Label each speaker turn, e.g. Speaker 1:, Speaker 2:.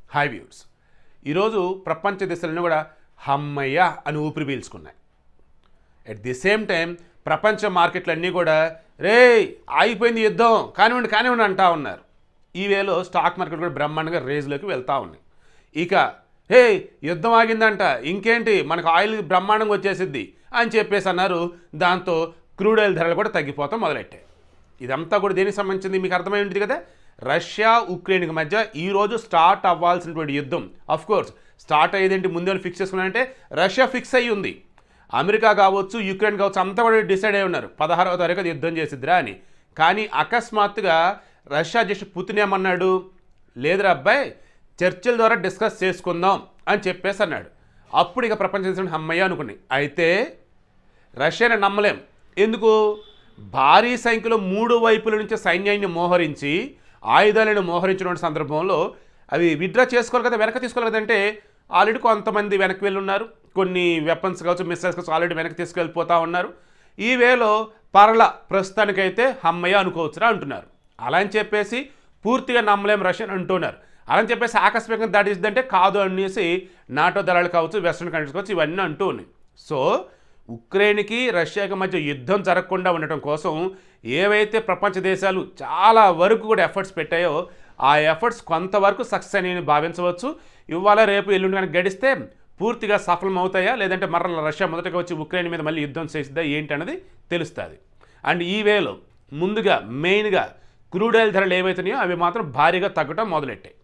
Speaker 1: high views ఈరోజు ప్రపంచ దేశాలన్నీ కూడా హమ్మయ్య అని ఊపిరి పీల్చుకున్నాయి అట్ ది సేమ్ టైం ప్రపంచ మార్కెట్లు అన్నీ కూడా రే ఆగిపోయింది యుద్ధం కానివ్వండి కానివ్వండి అంటా ఉన్నారు ఈ వేలో స్టాక్ మార్కెట్ కూడా బ్రహ్మాండంగా రేజ్లోకి వెళ్తూ ఉన్నాయి ఇక హే యుద్ధం ఆగిందంట ఇంకేంటి మనకు ఆయిల్ బ్రహ్మాండంగా వచ్చేసిద్ది అని చెప్పేసి అన్నారు దాంతో క్రూడ్ ఆయిల్ ధరలు కూడా తగ్గిపోతాం మొదలెట్టాయి ఇదంతా కూడా దేనికి సంబంధించింది మీకు అర్థమై ఉంటుంది కదా రష్యా ఉక్రెయిన్కి మధ్య ఈరోజు స్టార్ట్ అవ్వాల్సినటువంటి యుద్ధం అఫ్ కోర్స్ స్టార్ట్ అయ్యేదేంటి ముందే ఫిక్స్ చేసుకున్నారంటే రష్యా ఫిక్స్ అయ్యి ఉంది అమెరికా కావచ్చు యుక్రెయిన్ కావచ్చు అంతా కూడా డిసైడ్ అయి ఉన్నారు పదహారవ తారీఖు అది యుద్ధం చేసిద్దిరా అని కానీ అకస్మాత్తుగా రష్యా అధ్యక్షుడు పుతిన్ ఏమన్నాడు లేదురా అబ్బాయి చర్చల ద్వారా డిస్కస్ చేసుకుందాం అని చెప్పేసి అన్నాడు అప్పుడు ఇక ప్రపంచం అమ్మయ్య అనుకున్నాయి అయితే రష్యాని నమ్మలేం ఎందుకు భారీ సంఖ్యలో మూడు వైపుల నుంచి సైన్యాన్ని మోహరించి ఆయుధాలను మోహరించిన సందర్భంలో అవి విత్డ్రా చేసుకోవాలి కదా వెనక తీసుకోవాలి కదంటే ఆల్రెడీ కొంతమంది వెనక్కి వెళ్ళి ఉన్నారు కొన్ని వెపన్స్ కావచ్చు మిస్సైల్స్ కావచ్చు ఆల్రెడీ వెనక్కి తీసుకెళ్ళిపోతూ ఉన్నారు ఈ వేలో పరల ప్రస్తుతానికైతే హమ్మయ్య అనుకోవచ్చురా అంటున్నారు అలా అని చెప్పేసి పూర్తిగా నమ్మలేం రష్యన్ అంటున్నారు అలా అని చెప్పేసి ఆకస్మికంగా దాటిస్తుందంటే కాదు అనేసి నాటో దళాలు కావచ్చు వెస్ట్రన్ కంట్రీస్ కావచ్చు ఇవన్నీ అంటూ ఉన్నాయి సో ఉక్రెయిన్కి రష్యాకి మధ్య యుద్ధం జరగకుండా ఉండటం కోసం ఏవైతే ప్రపంచ దేశాలు చాలా వరకు కూడా ఎఫర్ట్స్ పెట్టాయో ఆ ఎఫర్ట్స్ కొంతవరకు సక్సెస్ అని భావించవచ్చు ఇవాళ రేపు ఎల్లుండి కనుక గడిస్తే పూర్తిగా సఫలం అవుతాయా లేదంటే మరల రష్యా మొదటగా వచ్చి ఉక్రెయిన్ మీద మళ్ళీ యుద్ధం చేసిద్దా ఏంటి అన్నది తెలుస్తుంది అండ్ ఈ వేలో ముందుగా మెయిన్గా క్రూడ్ ఆయిల్ ధరలు ఏవైతున్నాయో అవి మాత్రం భారీగా తగ్గటం మొదలెట్టాయి